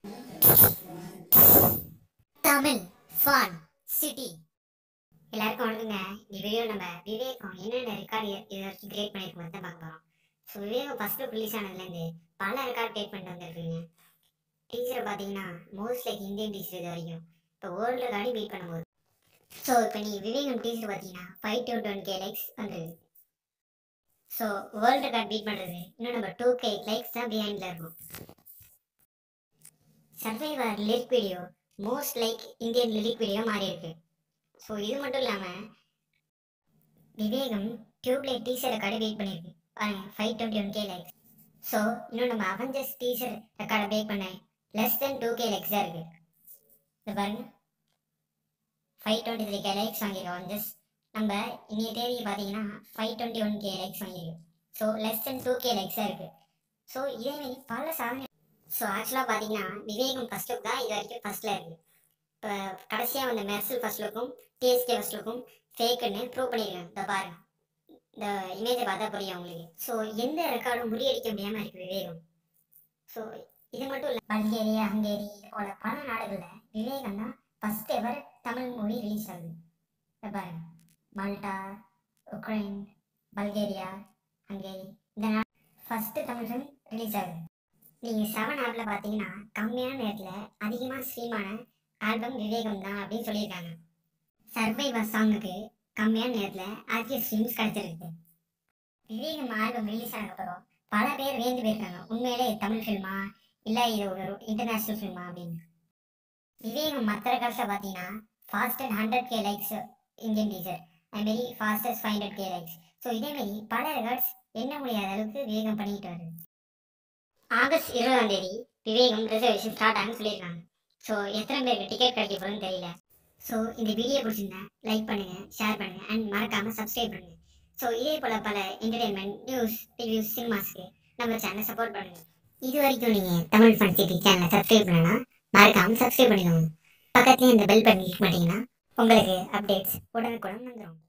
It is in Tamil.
தமிழ் ஃபன் சிட்டி எல்லாருக்கும் வணக்கங்க இந்த வீடியோ நம்ம விவேகம் என்னென்ன ரெக்கார்டு இது வரைக்கும் கிரியேட் பண்ணியிருக்கோம் தான் பார்க்க போகிறோம் ஸோ விவேகம் ஃபர்ஸ்ட் ரிலீஸ் ஆனதுலேருந்து பல ரெக்கார்ட் கிரியேட் பண்ணிட்டு வந்திருக்கீங்க டீச்சரை பார்த்தீங்கன்னா மோஸ்ட் லைக் இந்தியன் டீச்சர் இது வரைக்கும் இப்போ வேர்ல்டு ரெக்கார்டு பீட் பண்ணும்போது ஸோ இப்போ நீ விவேகம் டீச்சர் பார்த்தீங்கன்னா five two one K likes வந்தது ஸோ வேர்ல்டு ரெக்கார்ட் பீட் பண்ணுறது இன்னும் நம்ம டூ கே லைக்ஸ் தான் பிஹைண்டில் இருக்கும் survivor lyric video most like Indian lyric video மாறி இருக்கு ஸோ இது மட்டும் இல்லாமல் Vivegam Tubelight teaser record wait பண்ணியிருக்கு பாருங்க five twenty one K likes so இன்னும் நம்ம அவெஞ்சர்ஸ் டீசர் ரெக்கார்டை பிரேக் பண்ண less than two K likes தான் இருக்கு இது பாருங்க five twenty three K likes வாங்கியிருக்கோம் அவெஞ்சர்ஸ் நம்ம இன்னைய தேதி பார்த்தீங்கன்னா five twenty one K likes வாங்கியிருக்கு so less than two K likes தான் இருக்கு ஸோ இதேமாரி பல சாதனை ஸோ ஆக்சுவலாக பார்த்தீங்கன்னா விவேகம் ஃபர்ஸ்ட் லுக் தான் இது வரைக்கும் ஃபர்ஸ்ட்டில் இருக்குது இப்போ கடைசியாக வந்த மெர்சல் ஃபர்ஸ்ட் லுக்கும் டிஎஸ்கே ஃபர்ஸ்ட் லுக்கும் ஃபேக்குன்னு ப்ரூவ் பண்ணியிருக்காங்க இந்த பாருங்க இந்த இமேஜை பார்த்தா புரியும் உங்களுக்கு ஸோ எந்த ரெக்கார்டும் முறியடிக்க முடியாமல் இருக்கு விவேகம் ஸோ இது மட்டும் இல்லை பல்கேரியா ஹங்கேரி இது போல பல நாடுகளில் விவேகம் தான் first ever Tamil movie release ஆகுது இந்த பாருங்க மால்டா உக்ரைன் பல்கேரியா ஹங்கேரி இந்த நாடு ஃபஸ்ட்டு தமிழ் ஃபிலிம் ரிலீஸ் ஆகுது நீங்கள் செவன் ஆப்பில் பார்த்தீங்கன்னா கம்மியான நேரத்தில் அதிகமாக ஸ்ட்ரீமான ஆல்பம் விவேகம் தான் அப்படின்னு சொல்லியிருக்காங்க சர்வைவர் சாங்குக்கு கம்மியான நேரத்தில் அதிக ஸ்ட்ரீம்ஸ் கிடைச்சிருக்கு விவேகம் ஆல்பம் ரிலீஸ் ஆனதுக்கப்புறம் பல பேர் வேந்து போயிருக்காங்க உண்மையிலே இது தமிழ் ஃபில்மா இல்லை இது ஒரு இன்டர்நேஷ்னல் ஃபில்மா அப்படின்னு விவேகம் மற்ற ரெக்கார்ட்ஸை பார்த்தீங்கன்னா fastest hundred K likes Indian teaser அதுமாரி fastest five hundred K likes so இதேமாரி பல ரெக்கார்ட்ஸ் எண்ண முடியாத அளவுக்கு விவேகம் பண்ணிக்கிட்டு வருது ஆகஸ்ட் இருபதாம் தேதி விவேகம் ரிசர்வேஷன் ஸ்டார்ட் ஆகுன்னு சொல்லியிருக்காங்க ஸோ எத்தனை பேருக்கு டிக்கெட் கிடைக்க போகுதுன்னு தெரியல ஸோ இந்த வீடியோ பிடிச்சிருந்தா லைக் பண்ணுங்க ஷேர் பண்ணுங்க அண்ட் மறக்காம சப்ஸ்கிரைப் பண்ணுங்க ஸோ இதே போல பல என்டர்டைன்மெண்ட் நியூஸ் ரிவ்யூஸ் சினிமாஸ்க்கு நம்ம சேனலை சப்போர்ட் பண்ணுங்க இது வரைக்கும் நீங்கள் தமிழ் ஃபன் சிட்டி சேனலை சப்ஸ்கிரைப் பண்ணனா மறக்காம சப்ஸ்கிரைப் பண்ணிக்கோங்க பக்கத்துலேயே இந்த பெல் பட்டன் கிளிக் பண்ணிங்கன்னா உங்களுக்கு அப்டேட்ஸ் உடனுக்குடன் வந்துடும்